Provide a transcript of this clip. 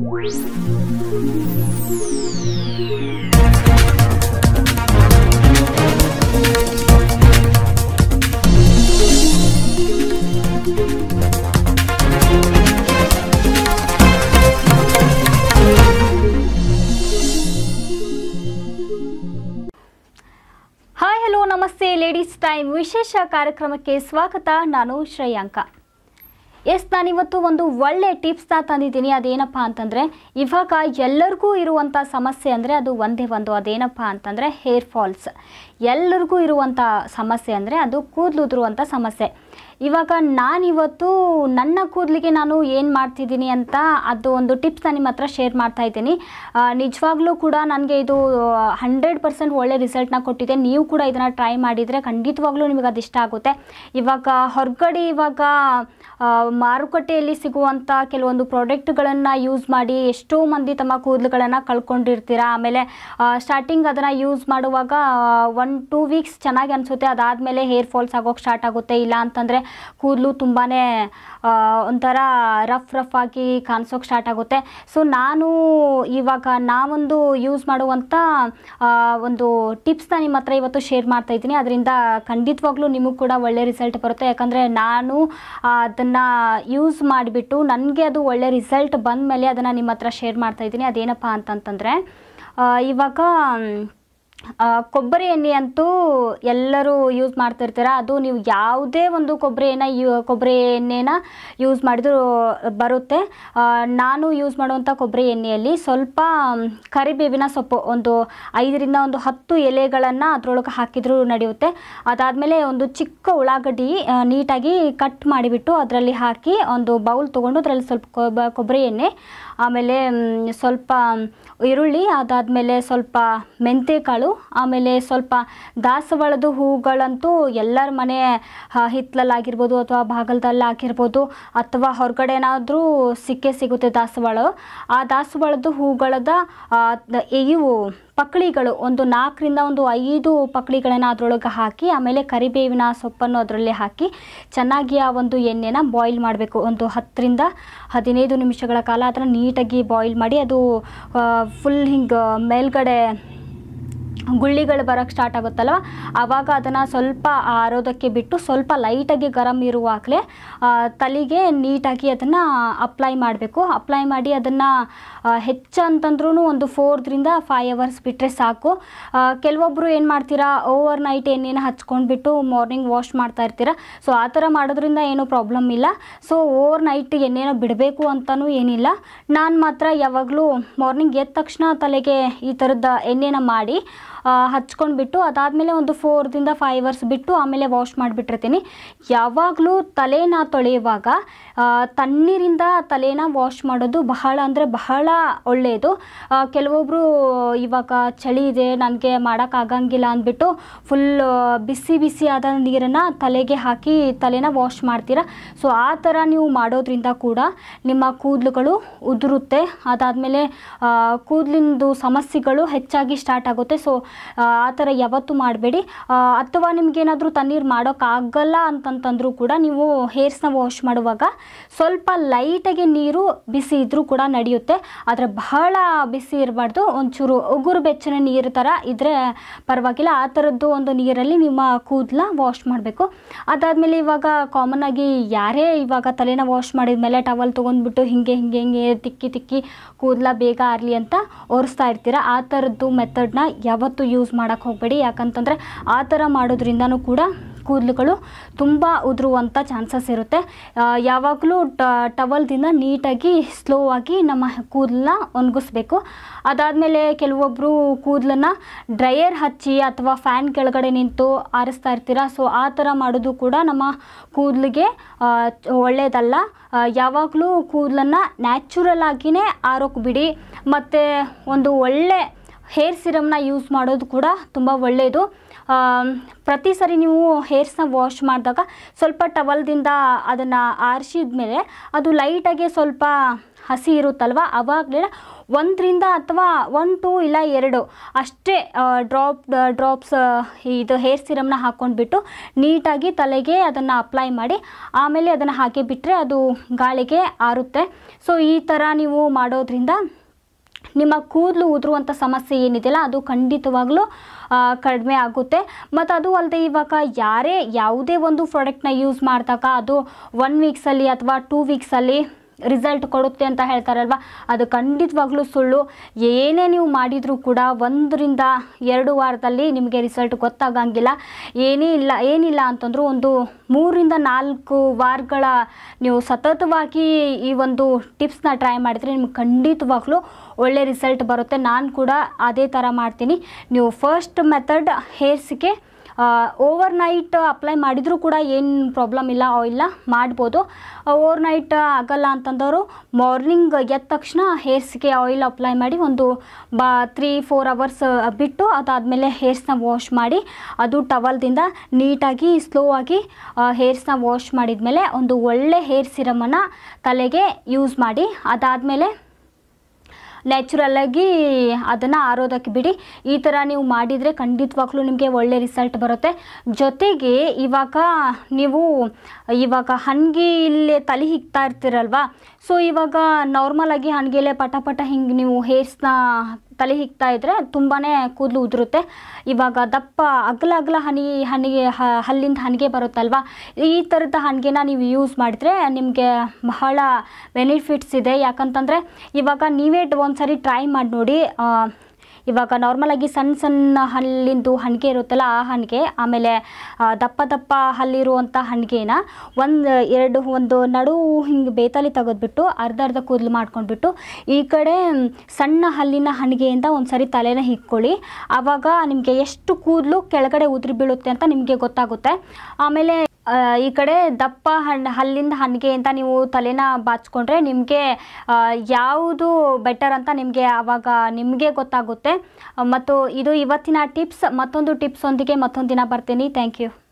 hi hello ನಮಸ್ತೆ ladies time ವಿಶೇಷ ಕಾರ್ಯಕ್ರಮಕ್ಕೆ ಸ್ವಾಗತ ನಾನು ಶ್ರೇಯಾಂಕ ಎಸ್ ನಾನಿವತ್ತು ಒಂದು ಒಳ್ಳೆ ಟಿಪ್ಸ್ನ ತಂದಿದ್ದೀನಿ ಅದೇನಪ್ಪ ಅಂತಂದರೆ ಇವಾಗ ಎಲ್ಲರಿಗೂ ಇರುವಂಥ ಸಮಸ್ಯೆ ಅಂದರೆ ಅದು ಒಂದೇ ಒಂದು ಅದೇನಪ್ಪ ಅಂತಂದರೆ ಹೇರ್ ಫಾಲ್ಸ್ ಎಲ್ಲರಿಗೂ ಇರುವಂಥ ಸಮಸ್ಯೆ ಅಂದರೆ ಅದು ಕೂದಲು ಉದುರುವಂಥ ಸಮಸ್ಯೆ ಇವಾಗ ನಾನಿವತ್ತು ನನ್ನ ಕೂದಲಿಗೆ ನಾನು ಏನು ಮಾಡ್ತಿದ್ದೀನಿ ಅಂತ ಅದು ಒಂದು ಟಿಪ್ಸ್ನ ನಿಮ್ಮ ಹತ್ರ ಶೇರ್ ಮಾಡ್ತಾ ಇದ್ದೀನಿ ಆ, ನಿಜವಾಗ್ಲೂ ಕೂಡ ನನಗೆ ಇದು ಹಂಡ್ರೆಡ್ ಪರ್ಸೆಂಟ್ ಒಳ್ಳೆ ರಿಸಲ್ಟ್ನ ಕೊಟ್ಟಿದೆ ನೀವು ಕೂಡ ಇದನ್ನು ಟ್ರೈ ಮಾಡಿದರೆ ಖಂಡಿತವಾಗ್ಲೂ ನಿಮಗೆ ಅದು ಇಷ್ಟ ಆಗುತ್ತೆ ಇವಾಗ ಹೊರಗಡೆ ಇವಾಗ ಆ, ಮಾರುಕಟ್ಟೆಯಲ್ಲಿ ಸಿಗುವಂಥ ಕೆಲವೊಂದು ಪ್ರಾಡಕ್ಟ್ಗಳನ್ನು ಯೂಸ್ ಮಾಡಿ ಎಷ್ಟೋ ಮಂದಿ ತಮ್ಮ ಕೂದಲುಗಳನ್ನು ಕಳ್ಕೊಂಡಿರ್ತೀರ ಆಮೇಲೆ ಸ್ಟಾರ್ಟಿಂಗ್ ಅದನ್ನು ಯೂಸ್ ಮಾಡುವಾಗ ಒನ್ ಟೂ ವೀಕ್ಸ್ ಚೆನ್ನಾಗಿ ಅನಿಸುತ್ತೆ ಅದಾದಮೇಲೆ ಹೇರ್ ಫಾಲ್ಸ್ ಆಗೋಕ್ಕೆ ಸ್ಟಾರ್ಟ್ ಆಗುತ್ತೆ ಇಲ್ಲ ಅಂತಂದರೆ ಕೂದಲು ತುಂಬಾ ಒಂಥರ ರಫ್ ರಫ್ ಆಗಿ ಕಾಣಿಸೋಕೆ ಸ್ಟಾರ್ಟ್ ಆಗುತ್ತೆ ಸೊ ನಾನು ಇವಾಗ ನಾವೊಂದು ಯೂಸ್ ಮಾಡುವಂಥ ಆ, ಒಂದು ಟಿಪ್ಸ್ನ ನಿಮ್ಮ ಹತ್ರ ಇವತ್ತು ಶೇರ್ ಮಾಡ್ತಾ ಇದ್ದೀನಿ ಅದರಿಂದ ಖಂಡಿತವಾಗ್ಲೂ ನಿಮಗೂ ಕೂಡ ಒಳ್ಳೆ ರಿಸಲ್ಟ್ ಬರುತ್ತೆ ಯಾಕಂದರೆ ನಾನು ಅದನ್ನು ಯೂಸ್ ಮಾಡಿಬಿಟ್ಟು ನನಗೆ ಅದು ಒಳ್ಳೆ ರಿಸಲ್ಟ್ ಬಂದ ಮೇಲೆ ಅದನ್ನು ನಿಮ್ಮ ಹತ್ರ ಶೇರ್ ಮಾಡ್ತಾ ಇದ್ದೀನಿ ಅದೇನಪ್ಪ ಅಂತಂತಂದರೆ ಆ, ಇವಾಗ ಮ್, ಆ, ಕೊಬ್ಬರಿ ಎಣ್ಣೆ ಅಂತೂ ಎಲ್ಲರೂ ಯೂಸ್ ಮಾಡ್ತಿರ್ತೀರ ಅದು ನೀವು ಯಾವುದೇ ಒಂದು ಕೊಬ್ಬರಿ ಎಣ್ಣೆ ಯೂ ಕೊಬ್ಬರಿ ಎಣ್ಣೆನ ಯೂಸ್ ಮಾಡಿದ್ರು ಬರುತ್ತೆ ಆ, ನಾನು ಯೂಸ್ ಮಾಡುವಂಥ ಕೊಬ್ಬರಿ ಎಣ್ಣೆಯಲ್ಲಿ ಸ್ವಲ್ಪ ಮ್, ಕರಿಬೇವಿನ ಸೊಪ್ಪು ಒಂದು ಐದರಿಂದ ಒಂದು ಹತ್ತು ಎಲೆಗಳನ್ನು ಅದರೊಳಗೆ ಹಾಕಿದರೂ ನಡೆಯುತ್ತೆ ಅದಾದಮೇಲೆ ಒಂದು ಚಿಕ್ಕ ಉಳ್ಳಾಗಡ್ಡಿ ಆ, ನೀಟಾಗಿ ಕಟ್ ಮಾಡಿಬಿಟ್ಟು ಅದರಲ್ಲಿ ಹಾಕಿ ಒಂದು ಬೌಲ್ ತೊಗೊಂಡು ಅದರಲ್ಲಿ ಸ್ವಲ್ಪ ಕೊಬ್ಬ ಕೊಬ್ಬರಿ ಎಣ್ಣೆ ಆಮೇಲೆ ಮ್, ಸ್ವಲ್ಪ ಈರುಳ್ಳಿ ಅದಾದಮೇಲೆ ಸ್ವಲ್ಪ ಮೆಂತ್ಯಕಾಳು ಆಮೇಲೆ ಸ್ವಲ್ಪ ದಾಸವಾಳದ ಹೂಗಳಂತೂ ಎಲ್ಲರ ಮನೆ ಆ, ಹಿತ್ತಲಲ್ಲಾಗಿರ್ಬೋದು ಅಥವಾ ಬಾಗಲದಲ್ಲಿ ಆಗಿರ್ಬೋದು ಅಥವಾ ಹೊರಗಡೆ ಏನಾದರೂ ಸಿಕ್ಕೇ ಸಿಗುತ್ತೆ ದಾಸವಾಳ ಆ ದಾಸವಾಳದ ಹೂಗಳದ ಆ, ದ- ಇವು ಪಕ್ಕಳಿಗಳು ಒಂದು ನಾಲ್ಕರಿಂದ ಒಂದು ಐದು ಪಕ್ಕಳಿಗಳನ್ನು ಅದರೊಳಗೆ ಹಾಕಿ ಆಮೇಲೆ ಕರಿಬೇವಿನ ಸೊಪ್ಪನ್ನು ಅದರಲ್ಲಿ ಹಾಕಿ ಚೆನ್ನಾಗಿ ಆ ಒಂದು ಎಣ್ಣೆನ ಬಾಯ್ಲ್ ಮಾಡಬೇಕು ಒಂದು ಹತ್ತರಿಂದ ಹದಿನೈದು ನಿಮಿಷಗಳ ಕಾಲ ಅದನ್ನು ನೀಟಾಗಿ ಬಾಯ್ಲ್ ಮಾಡಿ ಅದು ಫುಲ್ ಹಿಂಗೆ ಮೇಲ್ಗಡೆ ಗುಳ್ಳಿಗಳು ಬರೋಕ್ಕೆ ಸ್ಟಾರ್ಟ್ ಆಗುತ್ತಲ್ವ ಆವಾಗ ಅದನ್ನು ಸ್ವಲ್ಪ ಆರೋದಕ್ಕೆ ಬಿಟ್ಟು ಸ್ವಲ್ಪ ಲೈಟಾಗಿ ಗರಂ ಇರುವಾಗಲೇ ತಲೆಗೆ ನೀಟಾಗಿ ಅದನ್ನು ಅಪ್ಲೈ ಮಾಡಬೇಕು ಅಪ್ಲೈ ಮಾಡಿ ಅದನ್ನು ಹೆಚ್ಚು ಅಂತಂದ್ರೂ ಒಂದು ಫೋರ್ದ್ರಿಂದ ಫೈವ್ ಅವರ್ಸ್ ಬಿಟ್ಟರೆ ಸಾಕು ಆ, ಕೆಲವೊಬ್ಬರು ಏನು ಮಾಡ್ತೀರಾ ಓವರ್ ನೈಟ್ ಎಣ್ಣೆನ ಹಚ್ಕೊಂಡ್ಬಿಟ್ಟು ಮಾರ್ನಿಂಗ್ ವಾಶ್ ಮಾಡ್ತಾ ಇರ್ತೀರ ಸೊ ಆ ಥರ ಮಾಡೋದ್ರಿಂದ ಏನೂ ಪ್ರಾಬ್ಲಮ್ ಇಲ್ಲ ಸೊ ಓವರ್ ನೈಟ್ ಎಣ್ಣೆನ ಬಿಡಬೇಕು ಅಂತಲೂ ಏನಿಲ್ಲ ನಾನು ಮಾತ್ರ ಯಾವಾಗಲೂ ಮಾರ್ನಿಂಗ್ ಎದ್ದ ತಕ್ಷಣ ತಲೆಗೆ ಈ ಥರದ ಎಣ್ಣೆನ ಮಾಡಿ ಆ, ಹಚ್ಕೊಂಡ್ಬಿಟ್ಟು ಅದಾದಮೇಲೆ ಒಂದು ಫೋರ್ದಿಂದ ಫೈವ್ ಅವರ್ಸ್ ಬಿಟ್ಟು ಆಮೇಲೆ ವಾಶ್ ಮಾಡಿಬಿಟ್ಟಿರ್ತೀನಿ ಯಾವಾಗಲೂ ತಲೆನ ತೊಳೆಯುವಾಗ ಆ, ತಣ್ಣೀರಿಂದ ತಲೆನ ವಾಶ್ ಮಾಡೋದು ಬಹಳ ಅಂದರೆ ಬಹಳ ಒಳ್ಳೆಯದು ಆ, ಕೆಲವೊಬ್ಬರು ಇವಾಗ ಚಳಿ ಇದೆ ನನಗೆ ಮಾಡೋಕ್ಕಾಗಂಗಿಲ್ಲ ಅಂದ್ಬಿಟ್ಟು ಫುಲ್ ಬಿಸಿ ಬಿಸಿ ಆದ ನೀರನ್ನು ತಲೆಗೆ ಹಾಕಿ ತಲೆನ ವಾಶ್ ಮಾಡ್ತೀರಾ ಸೊ ಆ ಥರ ನೀವು ಮಾಡೋದ್ರಿಂದ ಕೂಡ ನಿಮ್ಮ ಕೂದಲುಗಳು ಉದುರುತ್ತೆ ಅದಾದಮೇಲೆ ಕೂದಲಿಂದು ಸಮಸ್ಯೆಗಳು ಹೆಚ್ಚಾಗಿ ಸ್ಟಾರ್ಟ್ ಆಗುತ್ತೆ ಸೊ ಆ ಥರ ಯಾವತ್ತೂ ಮಾಡಬೇಡಿ ಅಥವಾ ನಿಮ್ಗೇನಾದರೂ ತಣ್ಣೀರು ಮಾಡೋಕ್ಕಾಗಲ್ಲ ಅಂತಂತಂದ್ರೂ ಕೂಡ ನೀವು ಹೇರ್ಸ್ನ ವಾಶ್ ಮಾಡುವಾಗ ಸ್ವಲ್ಪ ಲೈಟಾಗಿ ನೀರು ಬಿಸಿ ಇದ್ದರೂ ಕೂಡ ನಡೆಯುತ್ತೆ ಆದರೆ ಬಹಳ ಬಿಸಿ ಇರಬಾರ್ದು ಒಂಚೂರು ಉಗುರು ಬೆಚ್ಚನ ನೀರು ಥರ ಇದ್ದರೆ ಪರವಾಗಿಲ್ಲ ಆ ಥರದ್ದು ಒಂದು ನೀರಲ್ಲಿ ನಿಮ್ಮ ಕೂದಲ ವಾಶ್ ಮಾಡಬೇಕು ಅದಾದಮೇಲೆ ಇವಾಗ ಕಾಮನ್ ಆಗಿ ಯಾರೇ ಇವಾಗ ತಲೆನ ವಾಶ್ ಮಾಡಿದ ಮೇಲೆ ಟವಲ್ ತೊಗೊಂಡ್ಬಿಟ್ಟು ಹಿಂಗೆ ಹಿಂಗೆ ಹಿಂಗೆ ತಿಕ್ಕಿ ತಿಕ್ಕಿ ಕೂದಲ ಬೇಗ ಆರಲಿ ಅಂತ ಒರೆಸ್ತಾ ಇರ್ತೀರ ಆ ಥರದ್ದು ಮೆಥಡ್ನ ಯಾವತ್ತೂ ಯೂಸ್ ಮಾಡೋಕ್ಕೆ ಹೋಗಬೇಡಿ ಯಾಕಂತಂದರೆ ಆ ಥರ ಮಾಡೋದ್ರಿಂದನೂ ಕೂಡ ಕೂದಲುಗಳು ತುಂಬ ಉದುರುವಂಥ ಚಾನ್ಸಸ್ ಇರುತ್ತೆ ಆ, ಯಾವಾಗಲೂ ಟವಲ್ದಿಂದ ನೀಟಾಗಿ ಸ್ಲೋ ಆಗಿ ನಮ್ಮ ಕೂದಲನ್ನ ಒಣಗಿಸ್ಬೇಕು ಅದಾದಮೇಲೆ ಕೆಲವೊಬ್ಬರು ಕೂದಲನ್ನ ಡ್ರೈಯರ್ ಹಚ್ಚಿ ಅಥವಾ ಫ್ಯಾನ್ ಕೆಳಗಡೆ ನಿಂತು ಆರಿಸ್ತಾ ಇರ್ತೀರ ಸೊ ಆ ಥರ ಮಾಡೋದು ಕೂಡ ನಮ್ಮ ಕೂದಲಿಗೆ ಒಳ್ಳೆಯದಲ್ಲ ಯಾವಾಗಲೂ ಕೂದಲನ್ನು ನ್ಯಾಚುರಲ್ ಆಗಿಯೇ ಆರೋಕ್ಕೆ ಬಿಡಿ ಮತ್ತು ಒಂದು ಒಳ್ಳೆ ಹೇರ್ ಸಿರಮ್ನ ಯೂಸ್ ಮಾಡೋದು ಕೂಡ ತುಂಬ ಒಳ್ಳೆಯದು ಆಮ್, ಪ್ರತಿ ಸರಿ ನೀವು ಹೇರ್ಸ್ನ ವಾಶ್ ಮಾಡಿದಾಗ ಸ್ವಲ್ಪ ಟವಲ್ದಿಂದ ಅದನ್ನು ಆರಿಸಿದ ಮೇಲೆ ಅದು ಲೈಟಾಗಿ ಸ್ವಲ್ಪ ಹಸಿ ಇರುತ್ತಲ್ವ ಅವಾಗಲೇ ಒಂದರಿಂದ ಅಥವಾ ಒನ್ ಟು ಇಲ್ಲ ಎರಡು ಅಷ್ಟೇ ಡ್ರಾಪ್ ಡ್ರಾಪ್ಸ್ ಇದು ಹೇರ್ ಸಿರಮ್ನ ಹಾಕ್ಕೊಂಡ್ಬಿಟ್ಟು ನೀಟಾಗಿ ತಲೆಗೆ ಅದನ್ನು ಅಪ್ಲೈ ಮಾಡಿ ಆಮೇಲೆ ಅದನ್ನು ಹಾಕಿ ಬಿಟ್ಟರೆ ಅದು ಗಾಳಿಗೆ ಆರುತ್ತೆ ಸೊ ಈ ಥರ ನೀವು ಮಾಡೋದ್ರಿಂದ ನಿಮ್ಮ ಕೂದಲು ಉದುರುವಂಥ ಸಮಸ್ಯೆ ಏನಿದೆಯಲ್ಲ ಅದು ಖಂಡಿತವಾಗ್ಲೂ ಆ, ಕಡಿಮೆ ಆಗುತ್ತೆ ಮತ್ತು ಅದು ಅಲ್ಲದೆ ಇವಾಗ ಯಾರೇ ಯಾವುದೇ ಒಂದು ಪ್ರಾಡಕ್ಟ್ನ ಯೂಸ್ ಮಾಡಿದಾಗ ಅದು ಒನ್ ವೀಕ್ಸಲ್ಲಿ ಅಥವಾ ಟೂ ವೀಕ್ಸಲ್ಲಿ ರಿಸಲ್ಟ್ ಕೊಡುತ್ತೆ ಅಂತ ಹೇಳ್ತಾರಲ್ವ ಅದು ಖಂಡಿತವಾಗ್ಲೂ ಸುಳ್ಳು ಏನೇ ನೀವು ಮಾಡಿದರೂ ಕೂಡ ಒಂದರಿಂದ ಎರಡು ವಾರದಲ್ಲಿ ನಿಮಗೆ ರಿಸಲ್ಟ್ ಗೊತ್ತಾಗಂಗಿಲ್ಲ ಏನೇ ಇಲ್ಲ ಏನಿಲ್ಲ ಅಂತಂದರೂ ಒಂದು ಮೂರಿಂದ ನಾಲ್ಕು ವಾರಗಳ ನೀವು ಸತತವಾಗಿ ಈ ಒಂದು ಟಿಪ್ಸ್ನ ಟ್ರೈ ಮಾಡಿದರೆ ನಿಮ್ಗೆ ಖಂಡಿತವಾಗ್ಲೂ ಒಳ್ಳೆ ರಿಸಲ್ಟ್ ಬರುತ್ತೆ ನಾನು ಕೂಡ ಅದೇ ಥರ ಮಾಡ್ತೀನಿ ನೀವು ಫಸ್ಟ್ ಮೆಥಡ್ ಹೇರ್ಸ್ಗೆ ಓವರ್ ನೈಟ್ ಅಪ್ಲೈ ಮಾಡಿದರೂ ಕೂಡ ಏನು ಪ್ರಾಬ್ಲಮ್ ಇಲ್ಲ ಆಯಿಲ್ನ ಮಾಡ್ಬೋದು ಓವರ್ ನೈಟ್ ಆಗಲ್ಲ ಅಂತಂದವರು ಮಾರ್ನಿಂಗ್ ಎದ್ದ ತಕ್ಷಣ ಹೇರ್ಸ್ಗೆ ಆಯಿಲ್ ಅಪ್ಲೈ ಮಾಡಿ ಒಂದು ಬಾ ತ್ರೀ ಫೋರ್ ಅವರ್ಸ್ ಬಿಟ್ಟು ಅದಾದಮೇಲೆ ಹೇರ್ಸ್ನ ವಾಶ್ ಮಾಡಿ ಅದು ಟವಲ್ದಿಂದ ನೀಟಾಗಿ ಸ್ಲೋ ಆಗಿ ಹೇರ್ಸ್ನ ವಾಶ್ ಮಾಡಿದ್ಮೇಲೆ ಒಂದು ಒಳ್ಳೆ ಹೇರ್ ಸಿರಮನ್ನು ತಲೆಗೆ ಯೂಸ್ ಮಾಡಿ ಅದಾದಮೇಲೆ ನ್ಯಾಚುರಲ್ಲಾಗಿ ಅದನ್ನು ಆರೋದಕ್ಕೆ ಬಿಡಿ ಈ ಥರ ನೀವು ಮಾಡಿದರೆ ಖಂಡಿತವಾಗ್ಲೂ ನಿಮಗೆ ಒಳ್ಳೆ ರಿಸಲ್ಟ್ ಬರುತ್ತೆ ಜೊತೆಗೆ ಇವಾಗ ನೀವು ಇವಾಗ ಹಣ್ಗೆ ಇಲ್ಲೇ ತಲೆ ಹಿಗ್ತಾ ಇರ್ತೀರಲ್ವಾ ಸೊ ಇವಾಗ ನಾರ್ಮಲಾಗಿ ಹಣ್ಗೆಲೆ ಪಟ ಪಟ ಹಿಂಗೆ ನೀವು ಹೇರ್ಸ್ನ ತಲೆ ಹಿಗ್ತಾ ಇದ್ದರೆ ತುಂಬಾ ಕೂದಲು ಉದುರುತ್ತೆ ಇವಾಗ ದಪ್ಪ ಅಗಲ ಅಗಲ ಹನಿ ಹನಿಗೆ ಹ- ಹಲ್ಲಿಂದ ಹನಿಗೆ ಬರುತ್ತಲ್ವಾ ಈ ಥರದ ಹಣಿಗೆನ ನೀವು ಯೂಸ್ ಮಾಡಿದ್ರೆ ನಿಮಗೆ ಬಹಳ ಬೆನಿಫಿಟ್ಸ್ ಇದೆ ಯಾಕಂತಂದರೆ ಇವಾಗ ನೀವೇ ಒಂದ್ಸರಿ ಟ್ರೈ ಮಾಡಿ ನೋಡಿ ಆ, ಇವಾಗ ನಾರ್ಮಲಾಗಿ ಸಣ್ಣ ಸಣ್ಣ ಹಲ್ಲಿಂದು ಹಣಿಗೆ ಇರುತ್ತಲ್ಲ ಆ ಹಣಿಗೆ ಆಮೇಲೆ ಆ, ದಪ್ಪ ದಪ್ಪ ಹಲ್ಲಿರುವಂಥ ಹಣಿಗೆನ ಒಂದು ಎರಡು ಒಂದು ನಡು ಹಿಂಗೆ ಬೇತಲಿ ತೆಗೆದ್ಬಿಟ್ಟು ಅರ್ಧ ಅರ್ಧ ಕೂದಲು ಮಾಡ್ಕೊಂಡ್ಬಿಟ್ಟು ಈ ಕಡೆ ಮ್, ಸಣ್ಣ ಹಲ್ಲಿನ ಹಣಿಗೆಯಿಂದ ಒಂದು ಸರಿ ತಲೆನ ಹಿಕ್ಕೊಳ್ಳಿ ಆವಾಗ ನಿಮಗೆ ಎಷ್ಟು ಕೂದಲು ಕೆಳಗಡೆ ಉದುರಿ ಬೀಳುತ್ತೆ ಅಂತ ನಿಮಗೆ ಗೊತ್ತಾಗುತ್ತೆ ಆಮೇಲೆ ಆ, ಈ ಕಡೆ ದಪ್ಪ ಹಣ್ಣು ಹಲ್ಲಿಂದ ಹಣಿಗೆ ಅಂತ ನೀವು ತಲೆನ ಬಾಚ್ಕೊಂಡ್ರೆ ನಿಮಗೆ ಯಾವುದು ಬೆಟರ್ ಅಂತ ನಿಮಗೆ ಆವಾಗ ನಿಮಗೆ ಗೊತ್ತಾಗುತ್ತೆ ಮತ್ತು ಇದು ಇವತ್ತಿನ ಟಿಪ್ಸ್ ಮತ್ತೊಂದು ಟಿಪ್ಸ್ ಒಂದಿಗೆ ಮತ್ತೊಂದು ದಿನ ಬರ್ತೀನಿ ಥ್ಯಾಂಕ್ ಯು